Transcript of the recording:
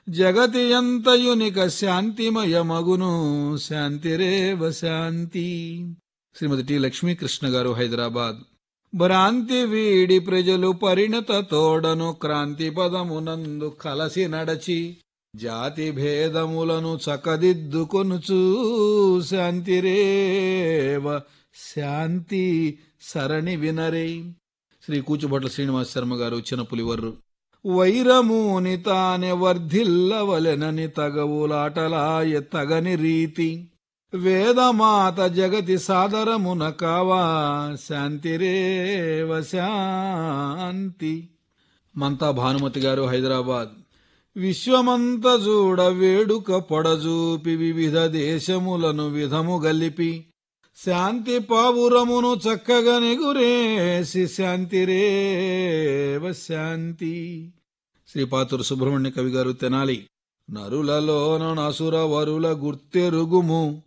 జగతి ఎంతయునిక శాంతిమయమగును శాంతిరేవ శాంతి శ్రీమతి T Lakshmi Krishna గారు హైదరాబాద్ భ్రాంతి వీడి ప్రజలు పరిణత తోడను క్రాంతి పదమునందు కలసి నడచి జాతి భేదములను చకదిద్దుకొనుచూ శాంతిరేవ శాంతి సరణి వినరే శ్రీ కూచుభట్ల శ్రీనివాస శర్మ గారు చిన్నపులివర్రు వైరమూని తానే వర్ధిల్లవలెనని తగవులాటలాయ తగని రీతి వేదమాత జగతి సాదరమున కావా శాంతిరేవ శాంతి మంతా భానుమతి గారు హైదరాబాద్ విశ్వమంత చూడ వేడుక పొడజూపి వివిధ దేశములను విధము గలిపి శాంతి పావురమును చక్కగా నెగురేసి శాంతిరేవ శాంతి శ్రీపాతురు సుబ్రహ్మణ్య కవి గారు తెనాలి నరులలోన నసుర వరుల గుర్తెరుగుము